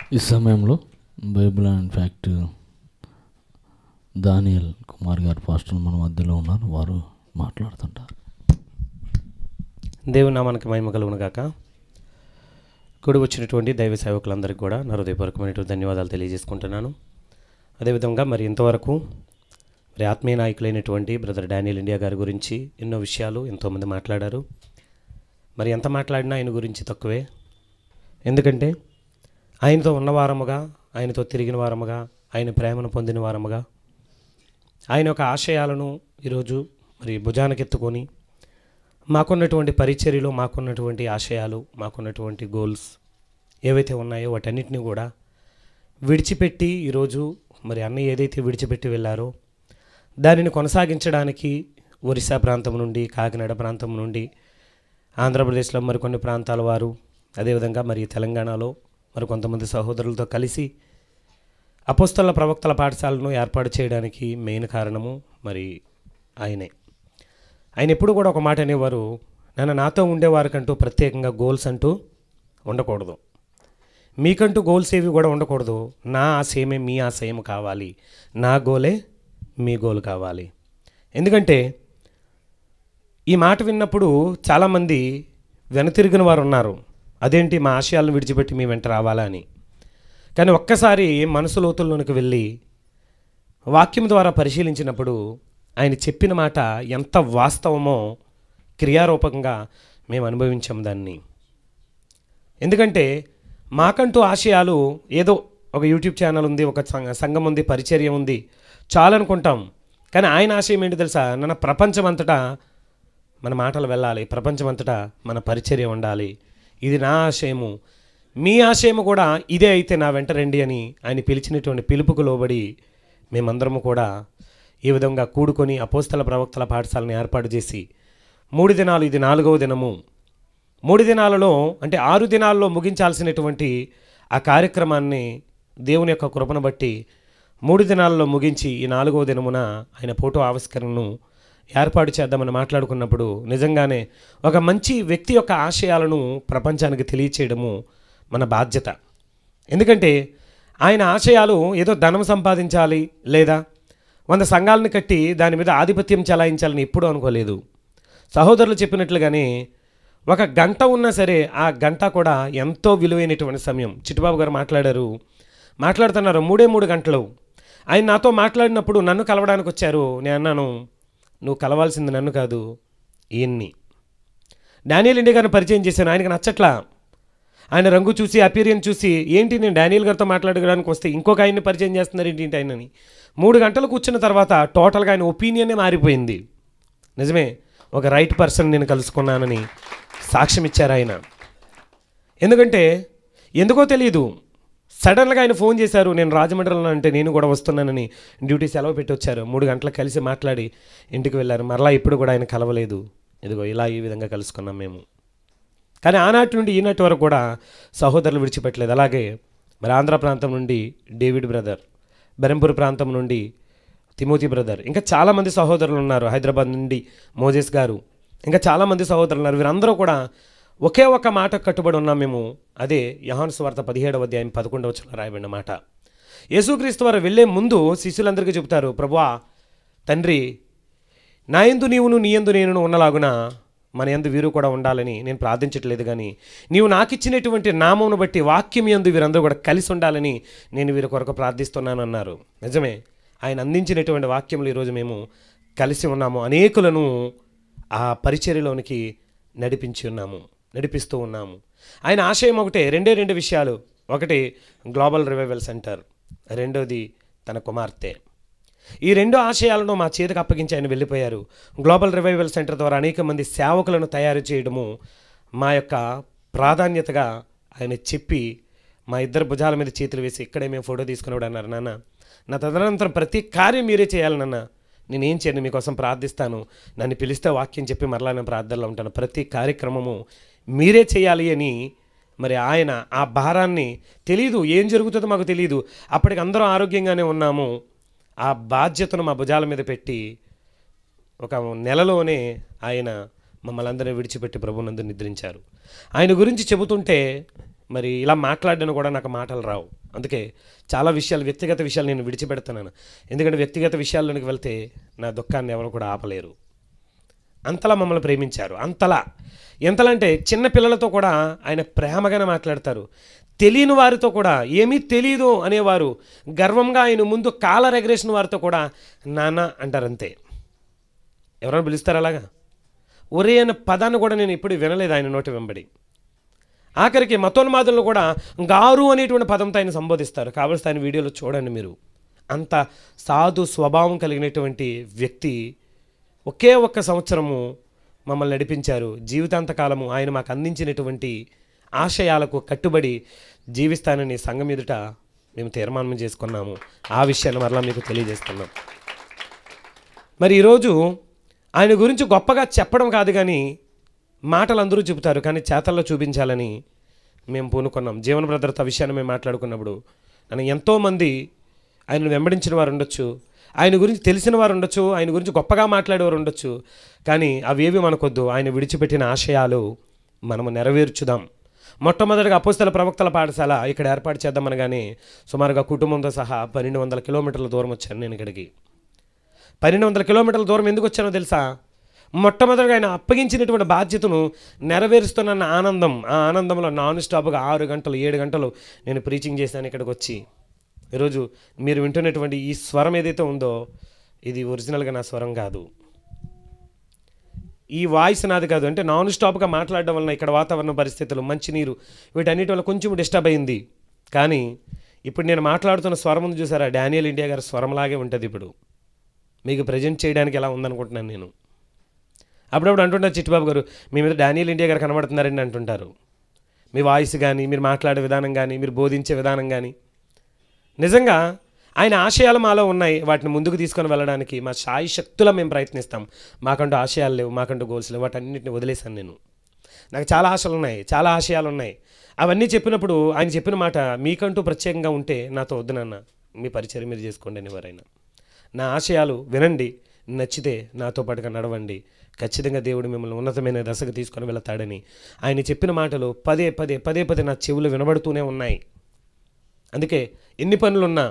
ఈ సమయంలో Bible and fact Daniel Kumar garu pastor మన మధ్యలో ఉన్నారు వారు మాట్లాడుతుంటారు దేవుని నామానికి మహిమ కలుగును గాక కూడి వచ్చినటువంటి దైవ సేవకులందరికీ కూడా నా హృదయపూర్వకమైనటువంటి ధన్యవాదాలు తెలియజేసుకుంటున్నాను అదేవిధంగా మరి ఇంతవరకు మరి ఆత్మీయ నాయకులైనటువంటి బ్రదర్ డానియల్ ఇండియా గారి గురించి ఎన్నో విషయాలు ఎంతోమంది మాట్లాడారు మరి ఎంత మాట్లాడినా ఆయన గురించి తక్కువే ఎందుకంటే ఆయనతో ఉన్నవారముగా ఆయనతో తిరిగిన వారముగా ఆయన ప్రేమను పొందిన వారముగా ఆయన యొక్క ఆశయాలను ఈరోజు మరి భుజానకెత్తుకొని మాకున్నటువంటి పరిచర్యలో మాకున్నటువంటి ఆశయాలు మాకున్నటువంటి గోల్స్ ఏవైతే ఉన్నాయో వాటన్నిటిని కూడా విడిచిపెట్టి ఈరోజు మరి అన్నయ్య ఏదైతే విడిచిపెట్టి వెళ్ళారో దానిని కొనసాగించడానికి ఒరిస్సా ప్రాంతం నుండి కాకినాడ ప్రాంతం నుండి ఆంధ్రప్రదేశ్లో మరికొన్ని ప్రాంతాల వారు అదేవిధంగా మరి తెలంగాణలో మరి కొంతమంది సహోదరులతో కలిసి అపోస్తల ప్రవక్తల పాఠశాలను ఏర్పాటు చేయడానికి మెయిన్ కారణము మరి ఆయనే ఆయన ఎప్పుడు కూడా ఒక మాట అనేవారు నన్ను నాతో ఉండేవారికంటూ ప్రత్యేకంగా గోల్స్ అంటూ ఉండకూడదు మీకంటూ గోల్స్ ఏవి కూడా ఉండకూడదు నా ఆశయమే మీ ఆశయం కావాలి నా గోలే మీ గోల్ కావాలి ఎందుకంటే ఈ మాట విన్నప్పుడు చాలామంది వెనతిరిగిన వారు ఉన్నారు అదేంటి మా ఆశయాలను విడిచిపెట్టి మీ వెంట రావాలా అని కానీ ఒక్కసారి మనసు లోతుల్లోనికి వెళ్ళి వాక్యం ద్వారా పరిశీలించినప్పుడు ఆయన చెప్పిన మాట ఎంత వాస్తవమో క్రియారూపకంగా మేము అనుభవించాం దాన్ని ఎందుకంటే మాకంటూ ఆశయాలు ఏదో ఒక యూట్యూబ్ ఛానల్ ఉంది ఒక సంఘ సంఘం ఉంది పరిచర్య ఉంది చాలనుకుంటాం కానీ ఆయన ఆశయం ఏంటి తెలుసా నన్న ప్రపంచం అంతటా మన మాటలు వెళ్ళాలి ప్రపంచం అంతటా మన పరిచర్య ఉండాలి ఇది నా ఆశయము మీ ఆశయము కూడా ఇదే అయితే నా వెంట రండి అని ఆయన పిలిచినటువంటి పిలుపుకు లోబడి మేమందరము కూడా ఈ విధంగా కూడుకొని అపోస్తల ప్రవక్తల పాఠశాలను ఏర్పాటు చేసి మూడు దినాలు ఇది నాలుగవ దినము మూడు దినాలలో అంటే ఆరు దినాల్లో ముగించాల్సినటువంటి ఆ కార్యక్రమాన్ని దేవుని యొక్క కృపను బట్టి మూడు దినాల్లో ముగించి ఈ నాలుగవ దినమున ఆయన ఫోటో ఆవిష్కరణను ఏర్పాటు చేద్దామని మాట్లాడుకున్నప్పుడు నిజంగానే ఒక మంచి వ్యక్తి యొక్క ఆశయాలను ప్రపంచానికి తెలియచేయడము మన బాధ్యత ఎందుకంటే ఆయన ఆశయాలు ఏదో ధనం సంపాదించాలి లేదా వంద సంఘాలను కట్టి దాని మీద ఆధిపత్యం చెలాయించాలని ఎప్పుడూ అనుకోలేదు సహోదరులు చెప్పినట్లుగానే ఒక గంట ఉన్నా సరే ఆ గంట కూడా ఎంతో విలువైనటువంటి సమయం చిట్టుబాబు గారు మాట్లాడారు మాట్లాడుతున్నారు మూడే మూడు గంటలు ఆయన నాతో మాట్లాడినప్పుడు నన్ను కలవడానికి వచ్చారు నేను అన్నాను నువ్వు కలవాల్సింది నన్ను కాదు ఈయన్ని డానియల్ ఇండియా గారిని పరిచయం చేశాను ఆయనకి నచ్చట్లా ఆయన రంగు చూసి అపీరియన్ చూసి ఏంటి నేను డానియల్ గారితో మాట్లాడడానికి వస్తే ఇంకొక ఆయన్ని పరిచయం చేస్తున్నారు ఏంటి ఆయనని మూడు గంటలు కూర్చున్న తర్వాత టోటల్గా ఆయన ఒపీనియనే మారిపోయింది నిజమే ఒక రైట్ పర్సన్ నేను కలుసుకున్నానని సాక్ష్యం ఇచ్చారు ఆయన ఎందుకంటే ఎందుకో తెలియదు సడన్గా ఆయన ఫోన్ చేశారు నేను రాజమండ్రిలో అంటే నేను కూడా వస్తున్నానని డ్యూటీ సెలవు పెట్టి వచ్చారు మూడు గంటలకు కలిసి మాట్లాడి ఇంటికి వెళ్ళారు మరలా ఇప్పుడు కూడా ఆయన కలవలేదు ఇదిగో ఇలా ఈ విధంగా కలుసుకున్నాం మేము కానీ ఆనాటి నుండి ఈనాటి వరకు కూడా సహోదరులు విడిచిపెట్టలేదు అలాగే మరి ఆంధ్ర ప్రాంతం నుండి డేవిడ్ బ్రదర్ బెరంపూర్ ప్రాంతం నుండి తిమోతి బ్రదర్ ఇంకా చాలామంది సహోదరులు ఉన్నారు హైదరాబాద్ నుండి మోజెస్ గారు ఇంకా చాలామంది సహోదరులు ఉన్నారు వీరందరూ కూడా ఒకే ఒక మాట కట్టుబడి ఉన్నాం మేము అదే యహాను స్వార్త పదిహేడవ అధ్యాయం పదకొండవ వచ్చిన రాయబడిన మాట యేసుక్రీస్తు వారు వెళ్ళే ముందు శిష్యులందరికీ చెబుతారు ప్రభువా తండ్రి నా యందు నీవును నీ యందు నేను ఉన్నలాగున మన యందు వీరు కూడా ఉండాలని నేను ప్రార్థించట్లేదు కానీ నీవు నాకు ఇచ్చినటువంటి నామమును బట్టి వాక్యం యందు వీరందరూ కూడా కలిసి ఉండాలని నేను వీరి కొరకు ప్రార్థిస్తున్నాను అన్నారు నిజమే ఆయన అందించినటువంటి వాక్యములు ఈరోజు మేము కలిసి ఉన్నాము అనేకులను ఆ పరిచర్యలోనికి నడిపించి ఉన్నాము నడిపిస్తూ ఉన్నాము ఆయన ఆశయం ఒకటే రెండే రెండు విషయాలు ఒకటి గ్లోబల్ రివైవల్ సెంటర్ రెండోది తన కుమార్తె ఈ రెండు ఆశయాలను మా చేతికి అప్పగించి ఆయన వెళ్ళిపోయారు గ్లోబల్ రివైవల్ సెంటర్ ద్వారా అనేక మంది సేవకులను తయారు చేయడము మా యొక్క ప్రాధాన్యతగా ఆయన చెప్పి మా ఇద్దరు భుజాల మీద చేతులు వేసి ఇక్కడే మేము ఫోటో తీసుకున్నాడు అన్నారు నాన్న నా తదనంతరం ప్రతి కార్యం మీరే చేయాలి నాన్న నేనేం చేయను మీకోసం ప్రార్థిస్తాను నన్ను పిలిస్తే వాక్యం చెప్పి మరలా నేను ప్రార్థనలో ఉంటాను ప్రతి కార్యక్రమము మీరే చేయాలి అని మరి ఆయన ఆ భారాన్ని తెలియదు ఏం జరుగుతుందో మాకు తెలియదు అప్పటికి అందరం ఆరోగ్యంగానే ఉన్నాము ఆ బాధ్యతను మా భుజాల మీద పెట్టి ఒక నెలలోనే ఆయన మమ్మల్ని అందరినీ విడిచిపెట్టి ప్రభునందు నిద్రించారు ఆయన గురించి చెబుతుంటే మరి ఇలా మాట్లాడడానికి కూడా నాకు మాటలు రావు అందుకే చాలా విషయాలు వ్యక్తిగత విషయాలు నేను విడిచిపెడుతున్నాను ఎందుకంటే వ్యక్తిగత విషయాల్లోనికి వెళ్తే నా దుఃఖాన్ని ఎవరు కూడా ఆపలేరు అంతలా మమ్మల్ని ప్రేమించారు అంతలా ఎంతలా అంటే చిన్న పిల్లలతో కూడా ఆయన ప్రేమగానే మాట్లాడతారు తెలియని వారితో కూడా ఏమీ తెలియదు అనేవారు గర్వంగా ఆయన ముందు కాలర్ ఎగరేసిన వారితో కూడా నాన్న అంటారు అంతే ఎవరైనా పిలుస్తారు అలాగా ఒరే అన్న పదాన్ని కూడా నేను ఇప్పుడు వినలేదు ఆయన నోటి వెంబడి ఆఖరికి మతోన్మాదులను కూడా గారు అనేటువంటి పదంతో ఆయన సంబోధిస్తారు కావలసి ఆయన వీడియోలో చూడండి మీరు అంత సాధు స్వభావం కలిగినటువంటి వ్యక్తి ఒకే ఒక్క సంవత్సరము మమ్మల్ని నడిపించారు జీవితాంతకాలము ఆయన మాకు అందించినటువంటి ఆశయాలకు కట్టుబడి జీవిస్తానని సంఘం ఎదుట మేము తీర్మానం చేసుకున్నాము ఆ విషయాన్ని మరలా మీకు తెలియజేస్తున్నాం మరి ఈరోజు ఆయన గురించి గొప్పగా చెప్పడం కాదు కానీ మాటలు అందరూ చెబుతారు కానీ చేతల్లో చూపించాలని మేము పూనుకున్నాం జీవన భద్రత విషయాన్ని మేము మాట్లాడుకున్నప్పుడు నన్ను ఎంతోమంది ఆయన వెంబడించిన వారు ఉండొచ్చు ఆయన గురించి తెలిసిన వారు ఉండొచ్చు ఆయన గురించి గొప్పగా మాట్లాడేవారు ఉండొచ్చు కానీ అవేవి మనకొద్దు ఆయన విడిచిపెట్టిన ఆశయాలు మనము నెరవేర్చుదాం మొట్టమొదటిగా అపోస్తల ప్రవక్తల పాఠశాల ఇక్కడ ఏర్పాటు చేద్దామనగానే సుమారుగా కుటుంబంతో సహా పన్నెండు వందల కిలోమీటర్ల దూరం వచ్చాను నేను ఇక్కడికి పన్నెండు వందల కిలోమీటర్ల దూరం ఎందుకు వచ్చానో తెలుసా మొట్టమొదటిగా ఆయన అప్పగించినటువంటి బాధ్యతను నెరవేరుస్తున్న ఆనందం ఆ ఆనందంలో నాన్ స్టాప్గా ఆరు గంటలు ఏడు గంటలు నేను ప్రీచింగ్ చేశాను ఇక్కడికి వచ్చి ఈరోజు మీరు వింటున్నటువంటి ఈ స్వరం ఏదైతే ఉందో ఇది ఒరిజినల్గా నా స్వరం కాదు ఈ వాయిస్ నాది కాదు అంటే నాన్ స్టాప్గా మాట్లాడడం వలన ఇక్కడ వాతావరణ పరిస్థితులు మంచినీరు వీటన్నిటి వల్ల కొంచెం డిస్టర్బ్ అయింది కానీ ఇప్పుడు నేను మాట్లాడుతున్న స్వరం ఉంది చూసారా డానియల్ ఇండియా గారి స్వరంలాగే ఉంటుంది ఇప్పుడు మీకు ప్రజెంట్ చేయడానికి ఎలా ఉందనుకుంటున్నాను నేను అప్పుడప్పుడు అంటుంటారు చిట్టుబాబు గారు మీ మీద డానియల్ ఇండియా గారు కనబడుతున్నారని అంటుంటారు మీ వాయిస్ కానీ మీరు మాట్లాడే విధానం కానీ మీరు బోధించే విధానం కానీ నిజంగా ఆయన ఆశయాలు మాలో ఉన్నాయి వాటిని ముందుకు తీసుకొని వెళ్ళడానికి మా సాయి శక్తుల మేము ప్రయత్నిస్తాం మాకంటూ ఆశయాలు లేవు మాకంటూ గోల్స్ లేవు వాటన్నిటిని వదిలేశాను నేను నాకు చాలా ఆశలు ఉన్నాయి చాలా ఆశయాలు ఉన్నాయి అవన్నీ చెప్పినప్పుడు ఆయన చెప్పిన మాట మీకంటూ ప్రత్యేకంగా ఉంటే నాతో వద్దు నాన్న మీ పరిచయం మీరు చేసుకోండి అని ఎవరైనా నా ఆశయాలు వినండి నచ్చితే నాతో పాటుగా నడవండి ఖచ్చితంగా దేవుడు మిమ్మల్ని ఉన్నతమైన దశకు తీసుకొని వెళతాడని ఆయన చెప్పిన మాటలు పదే పదే పదే పదే నా చెవులు వినబడుతూనే ఉన్నాయి అందుకే ఎన్ని పనులున్నా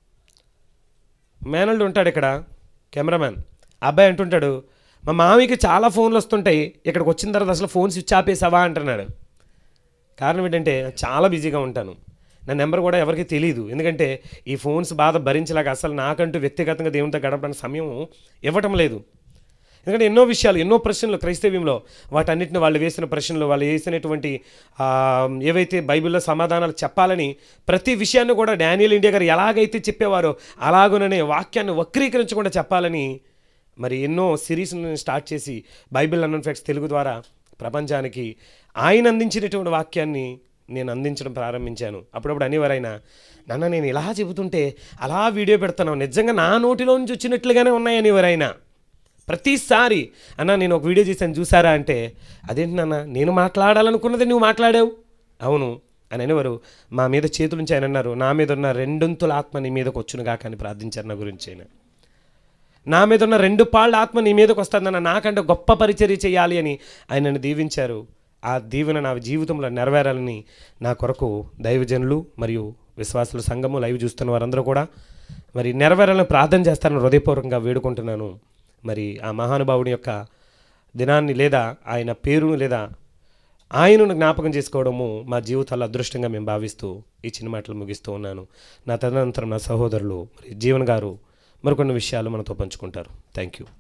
మేనల్డ్ ఉంటాడు ఇక్కడ కెమెరామ్యాన్ అబ్బాయి అంటుంటాడు మా మామయ్యకి చాలా ఫోన్లు వస్తుంటాయి ఇక్కడికి వచ్చిన తర్వాత అసలు ఫోన్ స్విచ్ ఆపేసావా అంటున్నాడు కారణం ఏంటంటే చాలా బిజీగా ఉంటాను నా నెంబర్ కూడా ఎవరికి తెలియదు ఎందుకంటే ఈ ఫోన్స్ బాధ భరించలేక అసలు నాకంటూ వ్యక్తిగతంగా దేవునితో గడపడానికి సమయం ఇవ్వటం లేదు ఎందుకంటే ఎన్నో విషయాలు ఎన్నో ప్రశ్నలు క్రైస్తవ్యంలో వాటన్నిటిని వాళ్ళు వేసిన ప్రశ్నలు వాళ్ళు వేసినటువంటి ఆ, ఏవైతే బైబిల్లో సమాధానాలు చెప్పాలని ప్రతి విషయాన్ని కూడా డానియల్ ఇండియా గారు ఎలాగైతే చెప్పేవారో అలాగుననే వాక్యాన్ని వక్రీకరించకుండా చెప్పాలని మరి ఎన్నో సిరీస్ని స్టార్ట్ చేసి బైబిల్ అన్నన్ ఫ్యాక్ట్స్ తెలుగు ద్వారా ప్రపంచానికి ఆయన అందించినటువంటి వాక్యాన్ని నేను అందించడం ప్రారంభించాను అప్పుడప్పుడు అనేవారైనా నాన్న నేను ఇలా చెబుతుంటే అలా వీడియో పెడుతున్నావు నిజంగా నా నోటిలో నుంచి వచ్చినట్లుగానే ఉన్నాయని ఎవరైనా ప్రతిసారి అన్న నేను ఒక వీడియో చేశాను చూసారా అంటే అదేంటి నాన్న నేను మాట్లాడాలనుకున్నది నువ్వు మాట్లాడావు అవును అని అనేవారు మా మీద చేతుల నుంచి ఆయన అన్నారు నా మీద ఉన్న రెండొంతుల ఆత్మ నీ మీదకి వచ్చునుగా కానీ ప్రార్థించారు నా గురించి ఆయన నా మీద ఉన్న రెండు పాళ్ళ ఆత్మ నీ మీదకి వస్తుందన్న నాకంటే గొప్ప పరిచర్య చేయాలి అని ఆయన నన్ను దీవించారు ఆ దీవెన నా జీవితంలో నెరవేరాలని నా కొరకు దైవజనులు మరియు విశ్వాసుల సంఘము లైవ్ చూస్తున్న వారందరూ కూడా మరి నెరవేరాలని ప్రార్థన చేస్తారని హృదయపూర్వకంగా వేడుకుంటున్నాను మరి ఆ మహానుభావుని యొక్క దినాన్ని లేదా ఆయన పేరును లేదా ఆయనను జ్ఞాపకం చేసుకోవడము మా జీవితాల్లో అదృష్టంగా మేము భావిస్తూ ఈ చిన్న మాటలు ముగిస్తూ ఉన్నాను నా తదనంతరం నా సహోదరులు మరి జీవన్ గారు మరికొన్ని విషయాలు మనతో పంచుకుంటారు థ్యాంక్ యూ